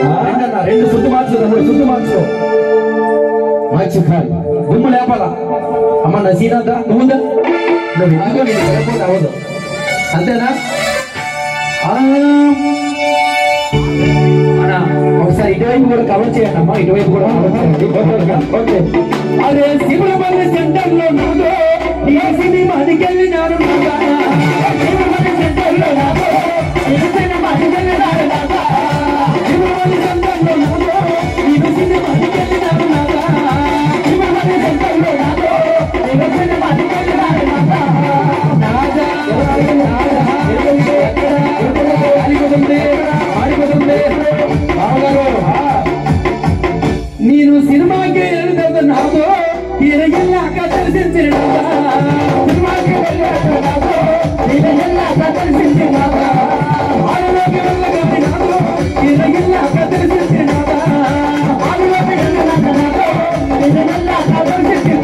రెండు అన్న రెండు సుద్దు మార్చు తమ్ముడు సుద్దు మార్చు మార్చు కాదు దుమ్ము లేపాలా అమ్మ నసీనాథ నువ్వుందా నువ్వు ఎందుకో నేను లేకపోతే అవ్వదు అంతేనా ఆ. అన్నా, ఒకసారి ఇటువైపు కూడా కవర్ చేయండి అమ్మా ఇటువైపు కూడా కవర్ చేయండి ఓకే అదే శివరమల్లి సెంటర్లో నాదో ఈ సినిమా అడికెళ్ళినారు నాదా. శివరమల్లి సెంటర్లో నాదో ఈ సినిమా అడికెళ్ళినారు నాదా. శివరమల్లి సెంటర్లో నాదో ఈ సినిమా అడికెళ్ళినారు నాదా. శివరమల్లి సెంటర్లో నాదో ఈ సినిమా అడికెళ్ళినారు నాదా. నాదా, నాదా, ఎక్కడ, ఎక్కడ, ఆడిపోతుంది, ఆడిపోతుంది. బావగారు, ನೀನು ಸಿನಿಮಾಗೆ ಹೇಳಿದ ನಾವು ಹೀರೆಲ್ಲ ಕತ್ತರಿಸಿದ ಸಿನಿಮಾಗೆ ಹೇಳಿದ ನಾವು ಹೀರೆಲ್ಲ ಕತ್ತರಿಸಿದ ಆಡುವಾಗ ಗಾಡಿ ನಾವು ಹೀರೆಲ್ಲ ಕತ್ತರಿಸಿದ ಆಡುವಾಗ ನಾವು ಹೀರೆಲ್ಲ ಕತ್ತರಿಸಿದ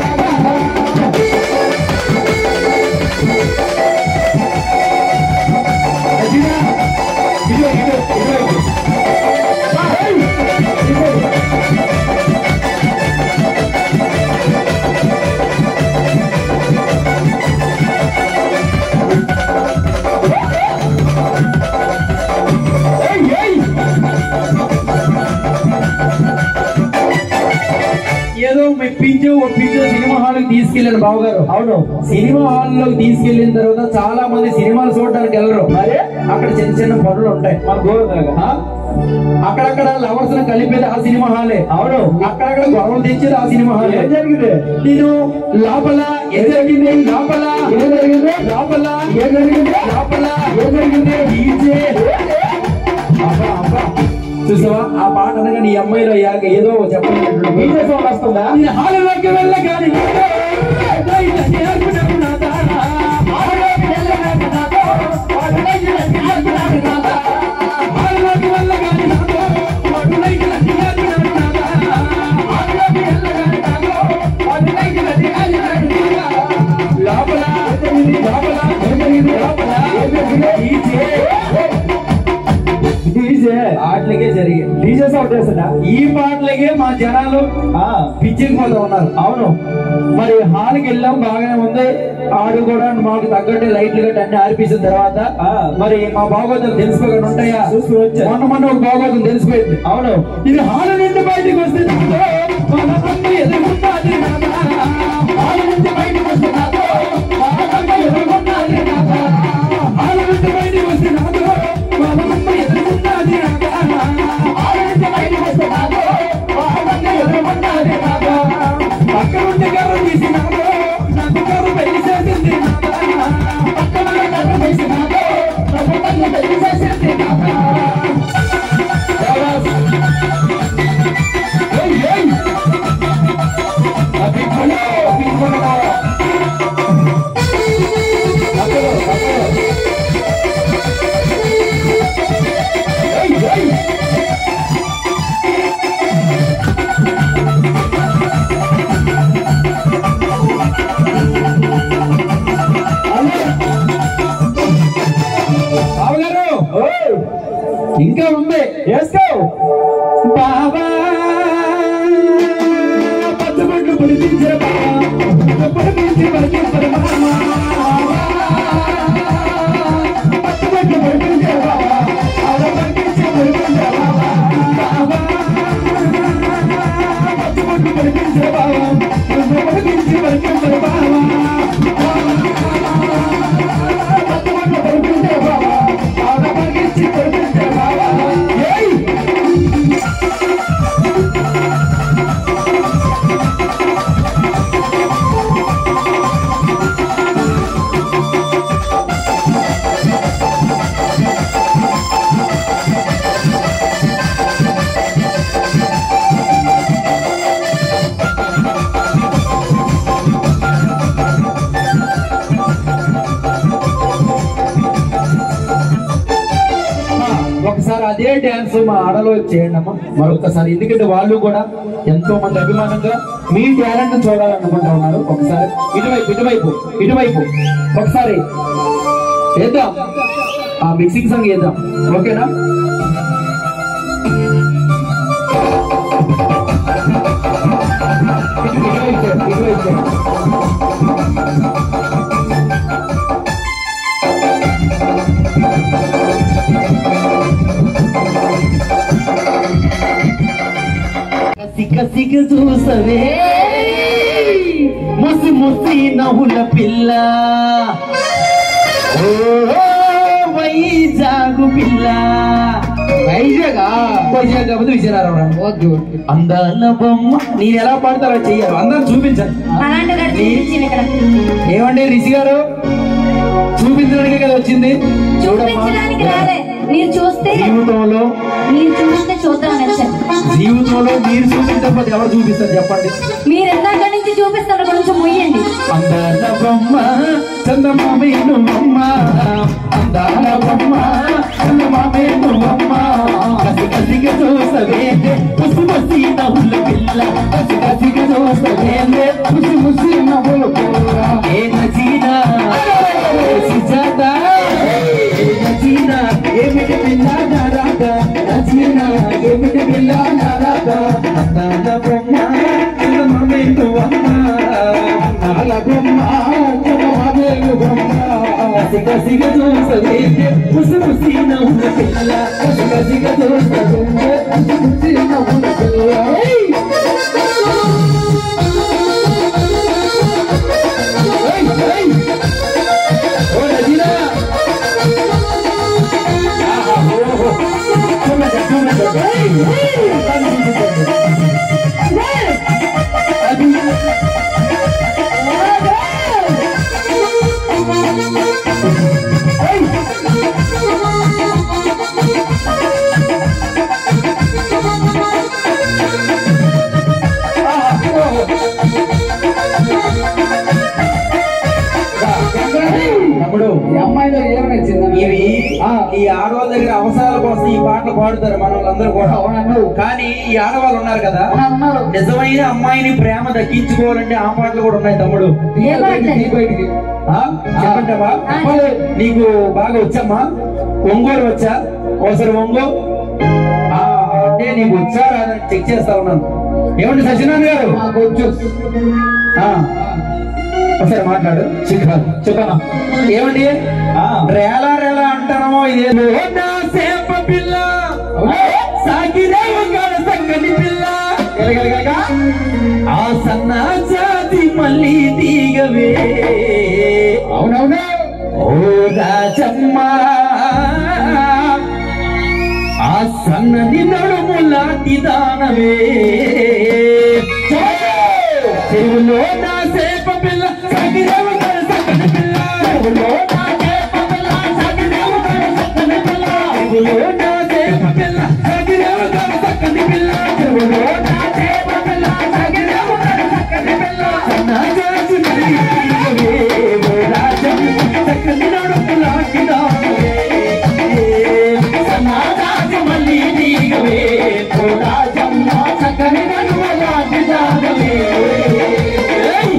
ಇದು ಇದು ಇದು ఏదో మెప్పించో ఒప్పించో సినిమా హాల్ తీసుకెళ్ళాను బావగారు అవును సినిమా హాల్ లోకి తీసుకెళ్లిన తర్వాత చాలా మంది సినిమాలు చూడడానికి వెళ్ళరు మరి అక్కడ చిన్న చిన్న పనులు ఉంటాయి మన దూరం అక్కడక్కడ లవర్స్ కలిపేది ఆ సినిమా హాలే అవును అక్కడక్కడ గొడవలు తెచ్చేది ఆ సినిమా హాల్ ఏం జరిగింది నేను లోపల ఏం జరిగింది లోపల ఏం జరిగింది లోపల ఏం జరిగింది లోపల ఏం జరిగింది డీజే అబ్బా, అబ్బా. చూసావా ఆ పాట అనగా నీ అమ్మాయిలో యాగ ఏదో చెప్పలేదు డీజే సౌండ్ వస్తుందా నేను హాలులోకి వెళ్ళగాని హాలులోకి వెళ్ళగాని నాతో అటులైకి రండి అది నన్ను నాదా. హాలులోకి వెళ్ళగాని నాతో అటులైకి రండి అది నన్ను నాదా. లోపల లోపల లోపల డీజే డీజే ఆటలకే జరిగింది డీజే సౌండ్ చేస్తున్నా ఈ పాటలకే మా జనాలు పిచ్చిపోతూ ఉన్నారు అవును మరి హాల్కి వెళ్ళాం బాగానే ఉంది ఆడు కూడా మాకు తగ్గట్టు లైట్లు గట్టి అన్ని ఆర్పించిన తర్వాత మరి మా బాగోతులు తెలుసుకోకుండా ఉంటాయా మొన్న మొన్న ఒక బాగోతం తెలిసిపోయింది అవును ఇది హాల్ నుండి బయటకు వస్తే నాతో మన తప్పు ఎదుర్కొన్నది నాదా. హాల్ నుంచి బయటకు వస్తే నాతో మన తప్పు ఎదుర్కొన్నది నాదా. హాల్ నుంచి బయటకు వస్తే నాతో మన తప్పు ఎదుర్కొన్నది నాదా. హాల్ నుంచి బయటకు వస్తే నాతో మన తప్పు ఎదుర్కొన్నది నాదా. పక్కన ఉంటే కర్ర తీసి నాతో నాకు కర్ర పెరిసేసింది నాదా. పక్కన ఉంటే కర్ర తీసి నాతో నాకు కర్ర పెరిసేసింది నాదా. దేవాస్. ఏయ్, ఏయ్. అవి కొను, అవి కొను. తప్పదు, తప్పదు. ఏయ్, ఏయ్. బావగారు ఇంకా ఉంది వేసుకో బాబా పచ్చబొట్లు పొడిపించే బాబా పొడిపించి పడిపించరు బాబా పచ్చబొట్లు పొడిపించే బాబా ఆడ పడిపించి పొడిపించే బాబా బాబా పచ్చబొట్లు పొడిపించే బాబా పొడిపించి పడిపించరు బాబా పచ్చబొట్లు పొడిపించే బాబా ఆడ పడిపించి పొడిపించే బాబా ఏయ్ ఒకసారి అదే డ్యాన్స్ మా ఆడలో చేయండి అమ్మా మరొకసారి ఎందుకంటే వాళ్ళు కూడా ఎంతో మంది అభిమానంగా మీ టాలెంట్ చూడాలనుకుంటా ఉన్నారు ఒకసారి ఇటువైపు ఇటువైపు ఇటువైపు ఒకసారి వేద్దాం ఆ మిక్సింగ్ సాంగ్ వేద్దాం ఓకేనా కసి కసిగా చూసవే ముసి ముసి నవ్వుల పిల్ల ఓ వైజాగు పిల్ల వైజాగ్ వైజాగ్ కాకపోతే విజయనగరం అందాల బొమ్మ నేను ఎలా పాడతారో చెయ్యాలి అందరం చూపించాలి అలాంటి గారు చూపించింది ఇక్కడ ఏమండి రిషి గారు చూపించడానికి కదా వచ్చింది చూపించడానికి రాలే మీరు చూస్తే జీవితంలో మీరు చూస్తే చూద్దామని వచ్చాను జీవితంలో మీరు చూపించకపోతే ఎవరు చూపిస్తారు చెప్పండి మీరు ఎందాక నుంచి చూపిస్తారు కొంచెం ముయ్యండి అందాల బొమ్మ చందమామే నువ్వమ్మ అందాల బొమ్మ చందమామే నువ్వమ్మ కసి కసిగా చూసవే ముసి ముసి నవ్వుల పిల్ల కసి కసిగా చూసవే ముసి ముసి నవ్వుల పిల్ల ఏ నచీనా సుజాత ఏ నచీనా ఏమిటి పిల్ల నారాక నచీనా ఏమిటి పిల్ల నారాక అందాల బొమ్మ చందమామే నువ్వమ్మ అందాల బొమ్మ చందమామే నువ్వమ్మ కసి కసిగా చూసవే ముసి ముసి నవ్వుల పిల్ల కసి కసిగా చూసవే ముసి ముసి నవ్వుల పిల్ల ఏయ్! ఏయ్! ఏయ్! ఓ నజీరా తమ్ముడు ఈ అమ్మాయిలో ఏమనిచ్చింది ఇవి ఈ ఆడవాళ్ళ దగ్గర అవసరాల కోసం ఈ పాటలు పాడుతారు మన వాళ్ళందరూ కూడా అవునన్నారు కానీ ఈ ఆడవాళ్ళు ఉన్నారు కదా అన్నారు నిజమైన అమ్మాయిని ప్రేమ దక్కించుకోవాలంటే ఆ పాటలు కూడా ఉన్నాయి తమ్ముడు ఏ పాటలు? బయటికి ఆ? చెప్పంటావా ఆ. నీకు బాగా వచ్చమ్మా ఒంగోలు వచ్చా ఒకసారి ఒంగో ఆ, అంటే నీకు వచ్చా రాదని చెక్ చేస్తా ఉన్నాను ఏమండి సత్యనారాయణ గారు మాకు వచ్చు ఆ, ఒకసారి మాట్లాడు చెప్పనా ఏమండి రేలా రేలా అంటానో ఇదేదో నా సేప పిల్ల సాగిరేవు గల సంగతి పిల్ల గలగలగలగా. ఆ సన్న జాతి మళ్ళీ తీగవే అవునవును ఓ రాజమ్మ ఆ సన్నది నడుము లాంటి దానవే చెరువులో నా సేప పిల్ల సగిరేవు గల సంగతి పిల్ల చెరువులో నా సేప పిల్ల సగిరేవు గల సంగతి పిల్ల చెరువులో నా సేప పిల్ల సగిరేవు గల సంగతి పిల్ల చెరువులో నా సేప పిల్ల సగిరేవు గల సంగతి పిల్ల సన్న జాతి మళ్ళీ తీగవే ఓ రాజమ్మ చక్కని నడుము లాంటి దానవే సన్నాజాతి మళ్ళీ తీగవే ఓ రాజమ్మ చక్కని నడుము లాంటి దానవే ఏయ్!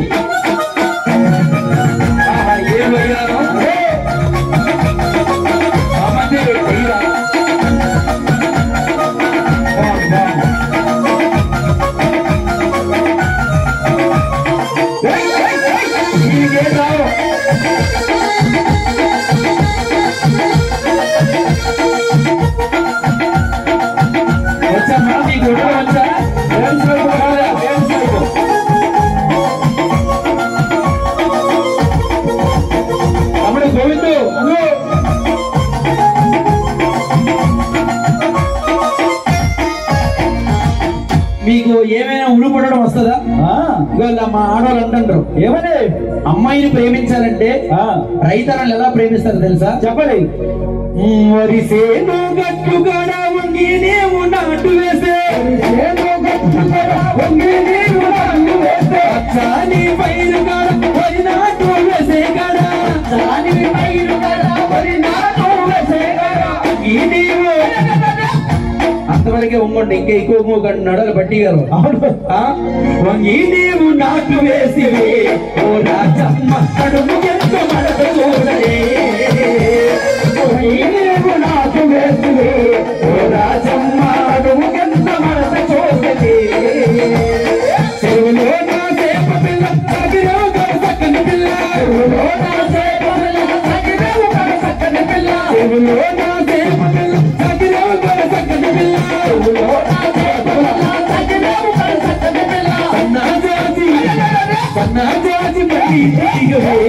ఆహా, ఏం వయ్యారో? ఏ! అమ్మదే, చెయ్యరా. బాగుంది, బాగుంది. ఏయ్, ఏయ్, ఏయ్! నీకేం రావు. వచ్చమ్మా మీకు ఉండడం వచ్చా డ్యాన్స్ వైపు రాలే డ్యాన్స్ వైపు తమ్ముడు గోవిందు అను. మీకు ఏమైనా ఉడుపడడం వస్తుందా ఇవాళ మా ఆడవాళ్ళు అంటుండ్రు ఏమని అమ్మాయిని ప్రేమించాలంటే రైతన్నలు ఎలా ప్రేమిస్తారు తెలుసా చెప్పండి వరిసేను గట్టు గడ వంగి నీవు నాటు వేసే వరిసేను గట్టు గడ వంగి నీవు నాటు వేసే అచ్చాని పైరు గడ వరి నాటు వేసే గడ అచ్చాని పైరు గడ వరి నాటు వేసే గడ ఈ నీవు అంతవరకే ఉంగండి ఇంకా ఎక్కువ ఉంగండి నడలు బట్టి గారు ఆ? వంగి నీవు నాటు వేసివే ఓ రాజమ్మ కడుపు ఎంత మడత చూడలే వంగి నీవు నాటు వేసివే ఓ రాజమ్మ కడుపు ఎంత మడత చూడలే చెరువులో నా సేప పిల్ల ఇదిగో